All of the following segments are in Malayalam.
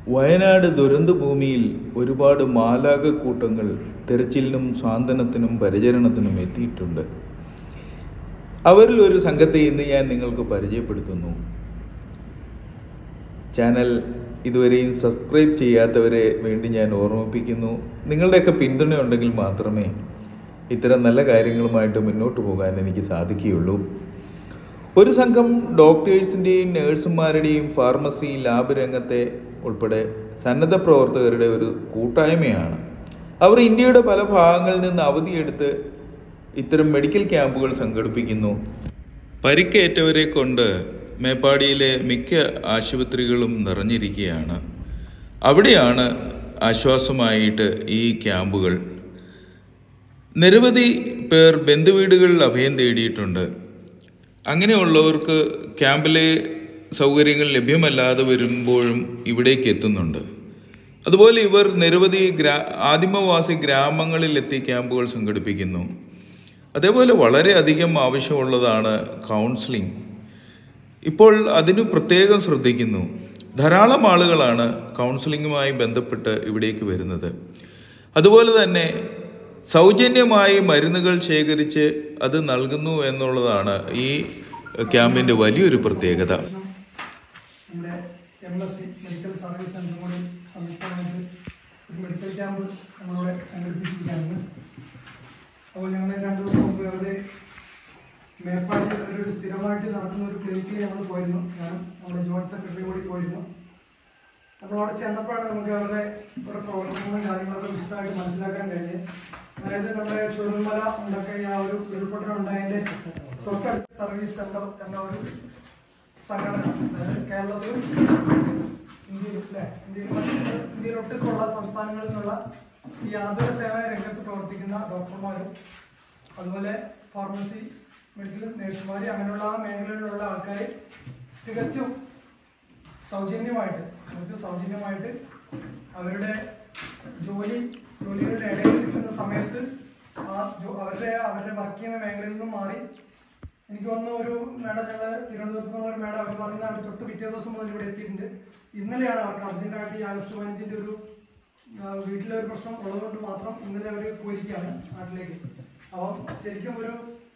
വയനാട് ദുരന്തഭൂമിയിൽ ഒരുപാട് മാലാകക്കൂട്ടങ്ങൾ തെരച്ചിലിനും സാന്ത്വനത്തിനും പരിചരണത്തിനും എത്തിയിട്ടുണ്ട് അവരിൽ ഒരു സംഘത്തെ ഇന്ന് ഞാൻ നിങ്ങൾക്ക് പരിചയപ്പെടുത്തുന്നു ചാനൽ ഇതുവരെയും സബ്സ്ക്രൈബ് ചെയ്യാത്തവരെ വേണ്ടി ഞാൻ ഓർമ്മിപ്പിക്കുന്നു നിങ്ങളുടെയൊക്കെ പിന്തുണയുണ്ടെങ്കിൽ മാത്രമേ ഇത്തരം നല്ല കാര്യങ്ങളുമായിട്ട് മുന്നോട്ട് പോകാൻ എനിക്ക് സാധിക്കുകയുള്ളൂ ഒരു സംഘം ഡോക്ടേഴ്സിൻ്റെയും നേഴ്സുമാരുടെയും ഫാർമസി ലാബ് രംഗത്തെ ഉൾപ്പെടെ സന്നദ്ധ പ്രവർത്തകരുടെ ഒരു കൂട്ടായ്മയാണ് അവർ ഇന്ത്യയുടെ പല ഭാഗങ്ങളിൽ നിന്ന് അവധിയെടുത്ത് ഇത്തരം മെഡിക്കൽ ക്യാമ്പുകൾ സംഘടിപ്പിക്കുന്നു പരിക്കേറ്റവരെ കൊണ്ട് മേപ്പാടിയിലെ മിക്ക ആശുപത്രികളും നിറഞ്ഞിരിക്കുകയാണ് അവിടെയാണ് ആശ്വാസമായിട്ട് ഈ ക്യാമ്പുകൾ നിരവധി പേർ ബന്ധുവീടുകളിൽ അഭയം തേടിയിട്ടുണ്ട് അങ്ങനെയുള്ളവർക്ക് ക്യാമ്പിലെ സൗകര്യങ്ങൾ ലഭ്യമല്ലാതെ വരുമ്പോഴും ഇവിടേക്ക് എത്തുന്നുണ്ട് അതുപോലെ ഇവർ നിരവധി ഗ്രാ ആദിമവാസി ഗ്രാമങ്ങളിലെത്തി ക്യാമ്പുകൾ സംഘടിപ്പിക്കുന്നു അതേപോലെ വളരെയധികം ആവശ്യമുള്ളതാണ് കൗൺസിലിംഗ് ഇപ്പോൾ അതിന് പ്രത്യേകം ശ്രദ്ധിക്കുന്നു ധാരാളം ആളുകളാണ് കൗൺസിലിങ്ങുമായി ബന്ധപ്പെട്ട് ഇവിടേക്ക് വരുന്നത് അതുപോലെ തന്നെ സൗജന്യമായി മരുന്നുകൾ ശേഖരിച്ച് അത് നൽകുന്നു എന്നുള്ളതാണ് ഈ ക്യാമ്പിൻ്റെ വലിയൊരു പ്രത്യേകത നമ്മുടെ M S C medical service centre കൂടി സംയുക്തമായിട്ട് ഒരു മെഡിക്കൽ ക്യാമ്പ് നമ്മളിവിടെ സംഘടിപ്പിച്ചിരിക്കുകയാണ് അപ്പോൾ ഞങ്ങൾ രണ്ട് ദിവസം മുമ്പ് അവിടെ മേപ്പാടി ഒരു സ്ഥിരമായിട്ട് നടക്കുന്ന ഒരു ക്ലിനിക്കിൽ ഞങ്ങൾ പോയിരുന്നു ഞാനും നമ്മുടെ ജോയിന്റ് സെക്രട്ടറി കൂടി പോയിരുന്നു അപ്പോൾ അവിടെ ചെന്നപ്പോഴാണ് നമുക്ക് അവരുടെ അവരുടെ പ്രവർത്തനങ്ങളും കാര്യങ്ങളൊക്കെ വിശദമായിട്ട് മനസ്സിലാക്കാൻ കഴിഞ്ഞത് അതായത് നമ്മുടെ ചുരുമല ഉണ്ടൊക്കെ ആ ഒരു ഉരുൾപൊട്ടൽ ഉണ്ടായതിന്റെ തൊട്ടടുത്ത സർവീസ് സെന്റർ എന്ന ഒരു സംഘടന അതായത് കേരളത്തിലും ഇന്ത്യയിലും അല്ലെ ഇന്ത്യയിലും മറ്റ് ഇന്ത്യയിലൊട്ടുക്കുള്ള സംസ്ഥാനങ്ങളിൽ നിന്നുള്ള ഈ ആതുര സേവന രംഗത്ത് പ്രവർത്തിക്കുന്ന ഡോക്ടർമാരും അതുപോലെ ഫാർമസി മെഡിക്കൽ നഴ്സുമാർ അങ്ങനെയുള്ള ആ മേഖലയിലുള്ള ആൾക്കാർ തികച്ചും സൗജന്യമായിട്ട് തികച്ചും സൗജന്യമായിട്ട് അവരുടെ ജോലി ജോലികളുടെ ഇടയിൽ കിട്ടുന്ന സമയത്ത് ആ ജോ- അവരുടെ അവരുടെ വർക്ക് ചെയ്യുന്ന മേഖലയിൽ നിന്നും മാറി എനിക്ക് തോന്നുന്നു ഒരു മേഡം ഞങ്ങൾ തിരുവനന്തപുരത്ത് നിന്നുള്ള ഒരു മേഡം അവർ പറഞ്ഞ അവർ തൊട്ട് പിറ്റേ ദിവസം മുതൽ ഇവിടെ എത്തിയിട്ടുണ്ട് ഇന്നലെയാണ് അവർക്ക് അർജന്റായിട്ട് ഈ ആഗസ്റ്റ് പതിനഞ്ചിന്റെ ഒരു ആ, വീട്ടിലെ ഒരു പ്രശ്നം ഉള്ളതുകൊണ്ട് മാത്രം ഇന്നലെ അവർ പോയിരിക്കുകയാണ് നാട്ടിലേക്ക് അപ്പം ശരിക്കും ഒരു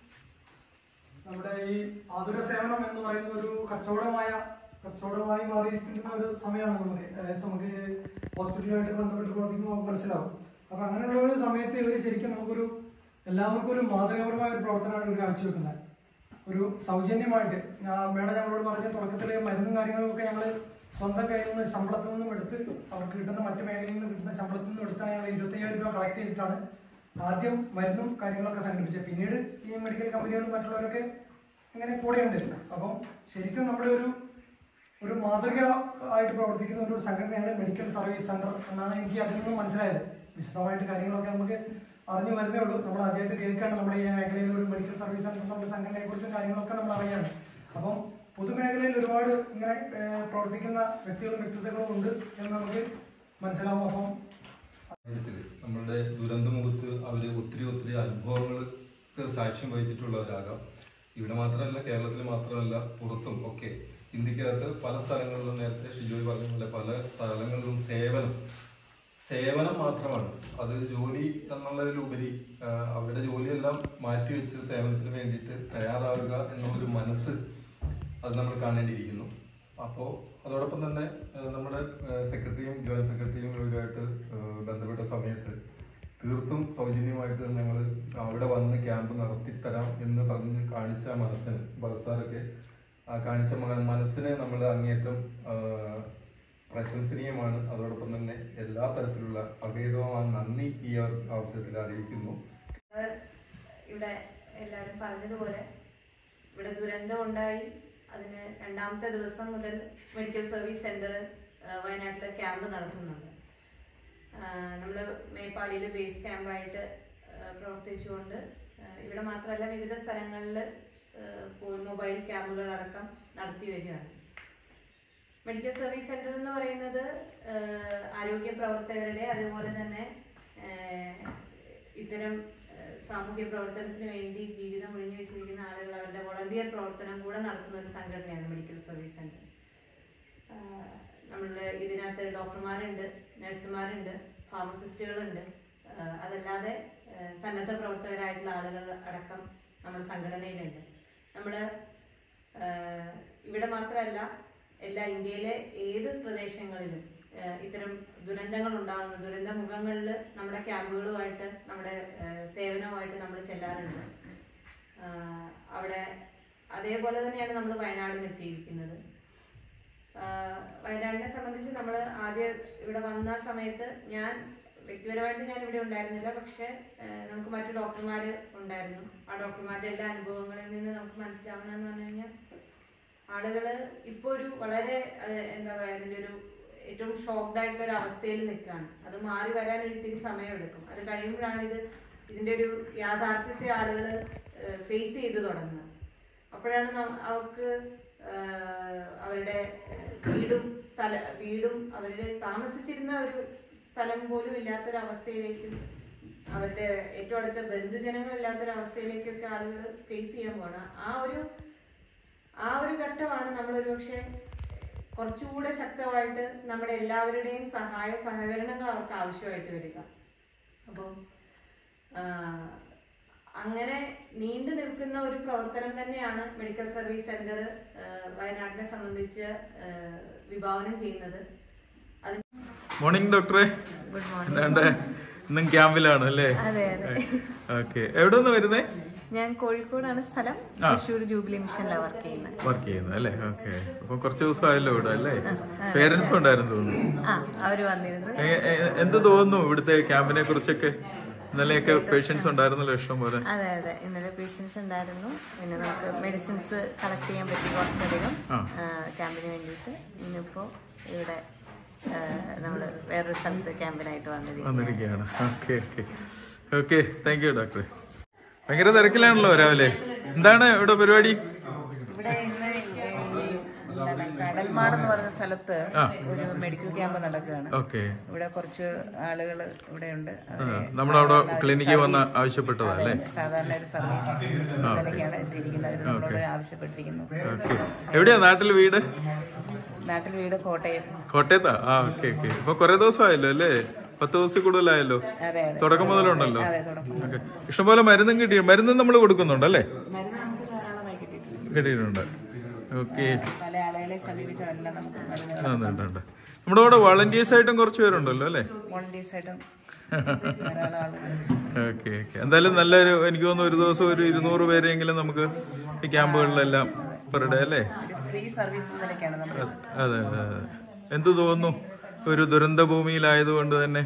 നമ്മുടെ ഈ ആതുര സേവനം എന്ന് പറയുന്ന ഒരു കച്ചവടമായ കച്ചവടമായി മാറിയിരിക്കുന്ന ഒരു സമയമാണ് നമുക്ക് അതായത് നമുക്ക് ഹോസ്പിറ്റലുമായിട്ട് ബന്ധപ്പെട്ട് പ്രവർത്തിക്കുമ്പോൾ നമുക്ക് മനസ്സിലാവും അപ്പൊ അങ്ങനെയുള്ള ഒരു സമയത്ത് ഇവർ ശരിക്കും നമുക്കൊരു എല്ലാവർക്കും ഒരു മാതൃകാപരമായ ഒരു പ്രവർത്തനമാണ് ഇവർ കാഴ്ചവെക്കുന്നത് ഒരു സൗജന്യമായിട്ട് ഞാൻ മേഡം ഞങ്ങളോട് പറഞ്ഞ തുടക്കത്തിലെ മരുന്നും കാര്യങ്ങളും ഒക്കെ ഞങ്ങൾ സ്വന്തം കയ്യിൽ നിന്ന് ശമ്പളത്തിൽ നിന്നും എടുത്ത് അവർക്ക് കിട്ടുന്ന മറ്റു മേഖലയിൽ നിന്ന് കിട്ടുന്ന ശമ്പളത്തിൽ നിന്നും എടുത്താണ് ഞങ്ങൾ ഇരുപത്തയ്യായിരം രൂപ കളക്ട് ചെയ്തിട്ടാണ് ആദ്യം മരുന്നും കാര്യങ്ങളൊക്കെ സംഘടിപ്പിച്ചത് പിന്നീട് ഈ മെഡിക്കൽ കമ്പനികളും മറ്റുള്ളവരൊക്കെ ഇങ്ങനെ കൂടെയുണ്ട് അപ്പം ശരിക്കും നമ്മുടെ ഒരു ഒരു മാതൃക ആയിട്ട് പ്രവർത്തിക്കുന്ന ഒരു സംഘടനയാണ് മെഡിക്കൽ സർവീസ് സെന്റർ എന്നാണ് എനിക്ക് അതിൽ നിന്നും മനസ്സിലായത് വിശദമായിട്ട് കാര്യങ്ങളൊക്കെ നമുക്ക് അറിഞ്ഞു വരുന്നേ ഉള്ളൂ നമ്മൾ ആദ്യമായിട്ട് കേൾക്കുകയാണ് നമ്മുടെ ഈ മേഖലയിൽ ഒരു മെഡിക്കൽ സർവീസ് സെന്റർ നമ്മുടെ സംഘടനയെ കുറിച്ചും കാര്യങ്ങളൊക്കെ നമ്മൾ അറിയാണ് അപ്പം പൊതുമേഖലയിൽ ഒരുപാട് ഇങ്ങനെ ഏഹ്, പ്രവർത്തിക്കുന്ന വ്യക്തികളും വ്യക്തിത്വങ്ങളും ഉണ്ട് എന്ന് നമുക്ക് മനസ്സിലാവും അപ്പം സാഹചര്യത്തില് നമ്മളുടെ ദുരന്തമുഖത്ത് അവര് ഒത്തിരി ഒത്തിരി അനുഭവങ്ങൾക്ക് സാക്ഷ്യം വഹിച്ചിട്ടുള്ളവരാകാം ഇവിടെ മാത്രമല്ല കേരളത്തിൽ മാത്രമല്ല പുറത്തും ഒക്കെ ഇന്ത്യക്കകത്ത് പല സ്ഥലങ്ങളിലും നേരത്തെ ഷിജോയ് പറഞ്ഞ പോലെ പല സ്ഥലങ്ങളിലും സേവനം സേവനം മാത്രമാണ് അത് ജോലി എന്നുള്ളതിലുപരി ആ, അവരുടെ ജോലിയെല്ലാം മാറ്റിവെച്ച് സേവനത്തിന് വേണ്ടിയിട്ട് തയ്യാറാവുക എന്ന ഒരു മനസ്സ് അത് നമ്മൾ കാണേണ്ടിയിരിക്കുന്നു അപ്പോൾ അതോടൊപ്പം തന്നെ ആ, നമ്മുടെ സെക്രട്ടറിയും ജോയിന്റ് സെക്രട്ടറിയും ഇവരുമായിട്ട് ആ, ബന്ധപ്പെട്ട സമയത്ത് തീർത്തും സൗജന്യമായിട്ട് ഞങ്ങൾ അവിടെ വന്ന് ക്യാമ്പ് നടത്തിത്തരാം എന്ന് പറഞ്ഞ് കാണിച്ച ആ മനസ്സിന് ബസാറൊക്കെ ആ കാണിച്ച മ- മനസ്സിനെ നമ്മൾ അങ്ങേറ്റം ആ, പ്രശംസനീയമാണ് അതോടൊപ്പം തന്നെ എല്ലാ തരത്തിലുള്ള അഭേദമായ നന്ദി ഈ അവ- അവസരത്തിൽ അറിയിക്കുന്നു ഇവിടെ എല്ലാവരും പറഞ്ഞതുപോലെ ഇവിടെ ദുരന്തം ഉണ്ടായി അതിന് രണ്ടാമത്തെ ദിവസം മുതൽ മെഡിക്കൽ സർവീസ് സെന്റർ വയനാട്ടിൽ ക്യാമ്പ് നടത്തുന്നുണ്ട് നമ്മൾ മേപ്പാടിയിൽ ബേസ് ക്യാമ്പായിട്ട് പ്രവർത്തിച്ചുകൊണ്ട് ആ, ഇവിടെ മാത്രമല്ല വിവിധ സ്ഥലങ്ങളിൽ മൊബൈൽ ക്യാമ്പുകൾ അടക്കം നടത്തി വരികയാണ് മെഡിക്കൽ സർവീസ് സെന്റർ എന്ന് പറയുന്നത് ആ, ആരോഗ്യ പ്രവർത്തകരുടെ അതുപോലെ തന്നെ ആ, ഇത്തരം ആ, സാമൂഹ്യ പ്രവർത്തനത്തിന് വേണ്ടി ജീവിതം ഒഴിഞ്ഞു വെച്ചിരിക്കുന്ന ആളുകൾ അവരുടെ വോളണ്ടിയർ പ്രവർത്തനം കൂടെ നടത്തുന്ന ഒരു സംഘടനയാണ് മെഡിക്കൽ സർവീസ് സെന്റർ നമ്മളുടെ ഇതിനകത്ത് ഡോക്ടർമാരുണ്ട് നഴ്സുമാരുണ്ട് ഫാർമസിസ്റ്റുകളുണ്ട് ആ, അതല്ലാതെ ആ, സന്നദ്ധ പ്രവർത്തകരായിട്ടുള്ള ആളുകൾ അടക്കം നമ്മുടെ സംഘടനയിലുണ്ട് നമ്മൾ ഇവിടെ മാത്രമല്ല എല്ലാ ഇന്ത്യയിലെ ഏത് പ്രദേശങ്ങളിലും ആ, ഇത്തരം ദുരന്തങ്ങൾ ഉണ്ടാകുന്ന ദുരന്ത മുഖങ്ങളിൽ നമ്മുടെ ക്യാമ്പുകളുമായിട്ട് നമ്മുടെ ആ, സേവനവുമായിട്ട് നമ്മൾ ചെല്ലാറുണ്ട് ആ, അവിടെ അതേപോലെ തന്നെയാണ് നമ്മൾ വയനാടും എത്തിയിരിക്കുന്നത് ആ, വയനാടിനെ സംബന്ധിച്ച് നമ്മൾ ആദ്യം ഇവിടെ വന്ന സമയത്ത് ഞാൻ വ്യക്തിപരമായിട്ട് ഞാൻ ഇവിടെ ഉണ്ടായിരുന്നില്ല പക്ഷെ ആ, നമുക്ക് മറ്റു ഡോക്ടർമാർ ഉണ്ടായിരുന്നു ആ ഡോക്ടർമാരുടെ എല്ലാ അനുഭവങ്ങളിൽ നിന്ന് നമുക്ക് മനസ്സിലാവുന്നതെന്ന് പറഞ്ഞു കഴിഞ്ഞാൽ ആളുകൾ ഇപ്പോൾ ഒരു വളരെ അത് എന്താ പറയുക അതിൻ്റെ ഒരു ഏറ്റവും ഷോക്ക്ഡ് ആയിട്ടുള്ള ഒരു അവസ്ഥയിൽ നിൽക്കുകയാണ് അത് മാറി വരാൻ ഒരു ഇത്തിരി സമയമെടുക്കും അത് കഴിയുമ്പോഴാണ് ഇത് ഇതിൻ്റെ ഒരു യാഥാർത്ഥ്യത്തെ ആളുകൾ ഫേസ് ചെയ്ത് തുടങ്ങുന്നത് അപ്പോഴാണ് ന- അവർക്ക് ആഹ് അവരുടെ ആഹ് വീടും സ്ഥല വീടും അവരുടെ താമസിച്ചിരുന്ന ഒരു സ്ഥലം പോലും ഇല്ലാത്തൊരവസ്ഥയിലേക്ക് അവരുടെ ഏറ്റവും അടുത്ത ബന്ധുജനങ്ങളില്ലാത്തൊരവസ്ഥയിലേക്കൊക്കെ ആളുകൾ ഫേസ് ചെയ്യാൻ പോകണം ആ ഒരു ആ ഒരു ഘട്ടമാണ് നമ്മളൊരു പക്ഷേ കുറച്ചുകൂടെ ശക്തമായിട്ട് നമ്മുടെ എല്ലാവരുടെയും സഹായ സഹകരണങ്ങൾ അവർക്ക് ആവശ്യമായിട്ട് വരിക അപ്പം ആ, അങ്ങനെ നീണ്ടു നിൽക്കുന്ന ഒരു പ്രവർത്തനം തന്നെയാണ് മെഡിക്കൽ സർവീസ് സെന്റർ വയനാടിനെ സംബന്ധിച്ച് ആ, വിഭാവനം ചെയ്യുന്നത് അത് മോർണിംഗ് ഡോക്ടറെ എന്താണ്ട് ഇന്നും ക്യാമ്പിലാണ് അല്ലേ അതെ അതെ ഓക്കെ എവിടെ നിന്ന് വരുന്നേ ഞാൻ കോഴിക്കോടാണ് സ്ഥലം തൃശ്ശൂർ ജൂബിലി മിഷനിലാണ് വർക്ക് ചെയ്യുന്നത് വർക്ക് ചെയ്യുന്നത് അല്ലേ ഓക്കെ അപ്പൊ കുറച്ച് ദിവസമായല്ലോ ഇവിടെ അല്ലേ പേരൻസും ഉണ്ടായിരുന്നു തോന്നുന്നു ആ അവര് വന്നിരുന്നു എ- എ- എന്ത് തോന്നുന്നു ഇവിടുത്തെ ക്യാമ്പിനെ കുറിച്ചൊക്കെ ഇന്നലെയൊക്കെ പേഷ്യൻസ് ഉണ്ടായിരുന്നല്ലോ ഇഷ്ടം പോലെ അതെ അതെ ഇന്നലെ പേഷ്യൻസ് ഉണ്ടായിരുന്നു പിന്നെ നമുക്ക് മെഡിസിൻസ് കളക്ട് ചെയ്യാൻ പറ്റി കുറച്ചധികം ആ. ക്യാമ്പിന് വേണ്ടിയിട്ട് ഇന്നിപ്പോ ഇവിടെ നമ്മൾ വേറൊരു സ്ഥലത്ത് ക്യാമ്പിനായിട്ട് വന്നിരിക്കും വന്നിരിക്കുകയാണ് okay okay okay thank you doctor ഭയങ്കര തിരക്കിലാണല്ലോ രാവിലെ എന്താണ് ഇവിടെ പരിപാടി ഇവിടെ ഇന്ന് ഈ എന്താണ് കടൽമാട് എന്ന് പറയുന്ന സ്ഥലത്ത് ഒരു മെഡിക്കൽ ക്യാമ്പ് നടക്കുകയാണ് ഓക്കെ ഇവിടെ കുറച്ച് ആളുകൾ ഇവിടെ ഉണ്ട് അവരെ നമ്മളവിടെ സാധാരണ ക്ലിനിക്കിൽ വന്ന് സർവീസ്- ആവശ്യപ്പെട്ടതാ അതെ, അല്ലേ സാധാരണ ഒരു സർവീസ് ഇതിലേക്കാണ് എത്തിയിരിക്കുന്നത് അവർ നമ്മളോട് ആവശ്യപ്പെട്ടിരിക്കുന്നു ഓക്കെ എവിടെയാ നാട്ടിൽ വീട് നാട്ടിൽ വീട് കോട്ടയം കോട്ടയത്താ ആ ഓക്കെ ഓക്കെ ഇപ്പൊ കുറെ ദിവസമായല്ലോ അല്ലേ പത്ത് ദിവസം കൂടുതലായല്ലോ അതെ അതെ തുടക്കം മുതലുണ്ടല്ലോ അതെ തുടക്കം ഓക്കെ ഇഷ്ടംപോലെ മരുന്നും കിട്ടി മരുന്നും നമ്മൾ കൊടുക്കുന്നുണ്ടല്ലേ മരുന്ന് നമുക്ക് ധാരാളമായി കിട്ടിയിട്ടുണ്ട് കിട്ടിയിട്ടുണ്ട് ഓക്കെ പല ആളുകളെ സമീപിച്ചതെല്ലാം നമുക്ക് മരുന്നുകൾ ഉണ്ട് നമ്മുടെ ഇവിടെ വളണ്ടിയേഴ്സ് ആയിട്ടും കുറച്ച് പേരുണ്ടല്ലോ അല്ലേ വോളണ്ടിയേഴ്സ് ആയിട്ടും ധാരാളം ആളുകൾ ഓക്കെ ഓക്കെ എന്തായാലും നല്ലൊരു എനിക്ക് തോന്നുന്നു ഒരു ദിവസം ഒരു ഇരുന്നൂറ് പേരെങ്കിലും നമുക്ക് ഈ ക്യാമ്പുകളിലെല്ലാം പെർ ഡേ അല്ലേ ഒരു ഫ്രീ സർവീസ് നിലയ്ക്കാണ് നമ്മൾ അതെ അതെ അതെ എന്ത് തോന്നുന്നു ഒരു ദുരന്ത ഭൂമിയിലായതുകൊണ്ട് തന്നെ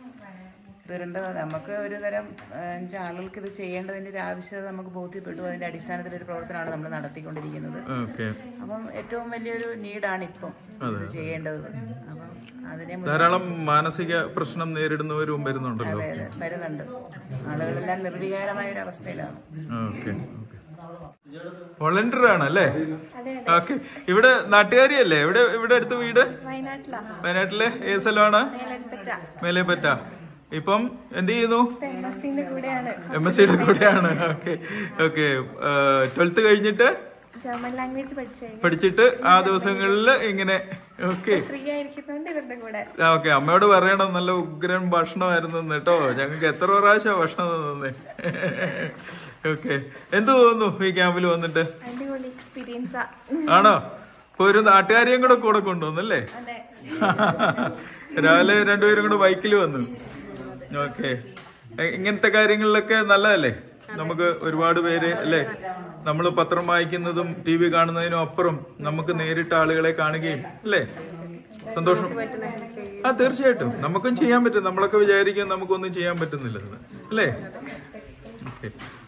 ദുരന്തം നമുക്ക് ഒരു തരം അഞ്ച് ആളുകൾക്ക് ഇത് ചെയ്യേണ്ടതിന്റെ ഒരു ആവശ്യകത നമുക്ക് ബോധ്യപ്പെട്ടു അതിന്റെ അടിസ്ഥാനത്തിൽ ഒരു പ്രവർത്തനമാണ് നമ്മൾ നടത്തിക്കൊണ്ടിരിക്കുന്നത് ഓക്കെ അപ്പം ഏറ്റവും വലിയൊരു നീഡാണ് ഇപ്പം ഇത് ചെയ്യേണ്ടത് അപ്പം അതിനെ മുൻ- ധാരാളം മാനസിക പ്രശ്നം നേരിടുന്നവരും വരുന്നുണ്ടല്ലോ അതെ, അതെ, വരുന്നുണ്ട് ആളുകളെല്ലാം നിർവികാരമായ ഒരു അവസ്ഥയിലാണ് ഓക്കെ വോളണ്ടിയർ ആണ് അല്ലേ ഓക്കെ ഇവിടെ നാട്ടുകാരിയല്ലേ ഇവിടെ ഇവിടെ അടുത്ത് വീട് വയനാട്ടിലാ വയനാട്ടിലെ ഏത് സ്ഥലമാണ് മേലേപ്പറ്റ ഇപ്പം എന്ത് ചെയ്യുന്നു എംബസിന്റെ കൂടെയാണ് എം എസ് സിയുടെ കൂടെയാണ് ഓക്കെ ഓക്കെ ട്വൽത്ത് കഴിഞ്ഞിട്ട് ജർമ്മൻ ലാംഗ്വേജ് പഠിച്ചേ പഠിച്ചിട്ട് ആ ദിവസങ്ങളിൽ ഇങ്ങനെ ഓക്കെ ഫ്രീ ആയിരിക്കുന്നോണ്ട് ഇവരുടെ കൂടെ ഓക്കെ അമ്മയോട് പറയണം നല്ല ഉഗ്രൻ ഭക്ഷണമായിരുന്നു എന്ന് കേട്ടോ ഞങ്ങൾക്ക് എത്ര പ്രാവശ്യം ഭക്ഷണം തന്നേ ഓക്കെ എന്ത് തോന്നുന്നു ഈ ക്യാമ്പിൽ വന്നിട്ട് അടിപൊളി എക്സ്പീരിയൻസാ ആണോ ഇപ്പൊ ഒരു നാട്ടുകാരിയും കൂടെ കൂടെ കൊണ്ടുവന്നല്ലേ അതെ രാവിലെ രണ്ടുപേരും കൂടെ ബൈക്കിൽ വന്നു ഓക്കെ ഇങ്ങനത്തെ കാര്യങ്ങളിലൊക്കെ നല്ലതല്ലേ നമുക്ക് ഒരുപാട് പേര് അല്ലേ നമ്മൾ പത്രം വായിക്കുന്നതും ടി വി കാണുന്നതിനും അപ്പുറം നമുക്ക് നേരിട്ട് ആളുകളെ കാണുകയും അല്ലേ സന്തോഷം ആ തീർച്ചയായിട്ടും നമുക്കും ചെയ്യാൻ പറ്റും നമ്മളൊക്കെ വിചാരിക്കും നമുക്കൊന്നും ചെയ്യാൻ പറ്റുന്നില്ലെന്ന് അല്ലേ ഓക്കെ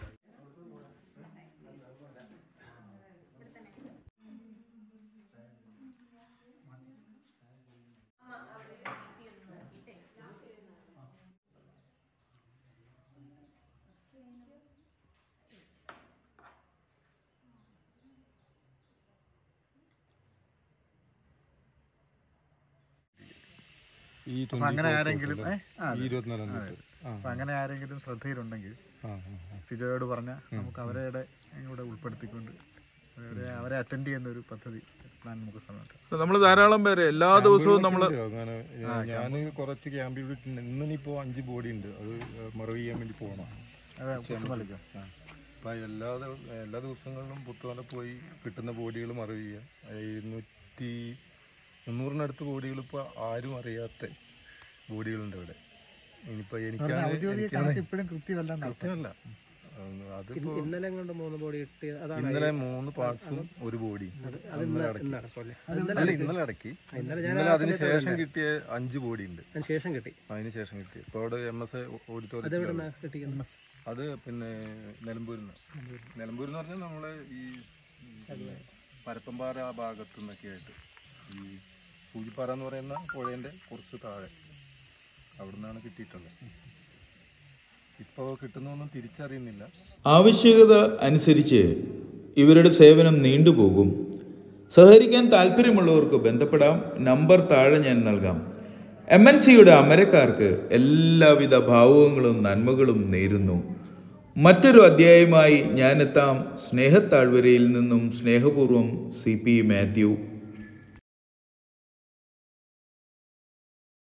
ഈ അപ്പൊ അങ്ങനെ ആരെങ്കിലും ഏ? ആ, അതെ. ഈ ഇരുപത്തിനാലാം തീയതി ആ അപ്പൊ അങ്ങനെ ആരെങ്കിലും ശ്രദ്ധയിലുണ്ടെങ്കിൽ ആ ആ, ആ. സിജോയോട് പറഞ്ഞാൽ നമുക്ക് അവരുടെ ഇവിടെ ഉൾപ്പെടുത്തിക്കൊണ്ട് അവരെ അവരെ അറ്റൻഡ് ചെയ്യുന്ന ഒരു പദ്ധതി പ്ലാൻ നമുക്ക് സമയത്ത് നമ്മൾ ധാരാളം പേര് എല്ലാ ദിവസവും നമ്മൾ അങ്ങനെ ഞാൻ കുറച്ച് ക്യാമ്പിൽ ഇന്നിപ്പോ അഞ്ച് ബോഡി ഉണ്ട് അത് മറവ് ചെയ്യാൻ വേണ്ടി പോകണം അതെ പുത്തുമലയ്ക്കോ അപ്പൊ എല്ലാ ദിവ- എല്ലാ ദിവസങ്ങളിലും പുത്തുമല പോയി കിട്ടുന്ന ബോഡികൾ മറവ് ചെയ്യുക ഇരുന്നൂറ്റി മുന്നൂറിനടുത്ത് ബോഡികൾ ഇപ്പോൾ ആരും അറിയാത്ത ബോഡികളുണ്ട് ഇവിടെ ഇനിയിപ്പോ എനിക്കാണ് ഔദ്യോഗിക എനിക്കാണ് കണക്ക് ഇപ്പോഴും കൃത്യമല്ല കൃത്യമല്ല ഉം, അതിപ്പോ ഇന്നലെ കൊണ്ട് മൂന്ന് ബോഡി കിട്ടി അതാണ് ഇന്നലെ മൂന്ന് പാർട്സും ഒരു ബോഡി ഇന്നലെ അടക്കി നടക്കുമല്ലേ അല്ല ഇന്നലെ അടക്കി ഇന്നലെ അതിന് ശേഷം കിട്ടിയ അഞ്ച് ബോഡി ഉണ്ട് അതിന് ശേഷം കിട്ടി അതിന് ശേഷം കിട്ടി ഇപ്പോൾ അവിടെ എം എസ് ഓഡിറ്റോറിയം എവിടുന്നാ കിട്ടിക്കുന്നത് അത് പിന്നെ നിലമ്പൂരിൽ നിന്ന് നിലമ്പൂർ എന്ന് പറഞ്ഞാൽ നമ്മളെ ഈ ഉം, പരപ്പമ്പാറ ആ ഭാഗത്തു നിന്നൊക്കെ ആയിട്ട് ഈ സൂചിപ്പാറ എന്ന് പറയുന്ന പുഴേൻ്റെ കുറച്ച് താഴെ അവിടെ നിന്നാണ് കിട്ടിയിട്ടുള്ളത് ഇപ്പോൾ കിട്ടുന്നൊന്നും തിരിച്ചറിയുന്നില്ല ആവശ്യകത അനുസരിച്ച് ഇവരുടെ സേവനം നീണ്ടുപോകും സഹകരിക്കാൻ താല്പര്യമുള്ളവർക്ക് ബന്ധപ്പെടാം നമ്പർ താഴെ ഞാൻ നൽകാം എം എൻ സിയുടെ അമരക്കാർക്ക് എല്ലാവിധ ഭാവുകങ്ങളും നന്മകളും നേരുന്നു മറ്റൊരു അധ്യായമായി ഞാനെത്താം സ്നേഹത്താഴ്വരയിൽ നിന്നും സ്നേഹപൂർവ്വം സി പി മാത്യു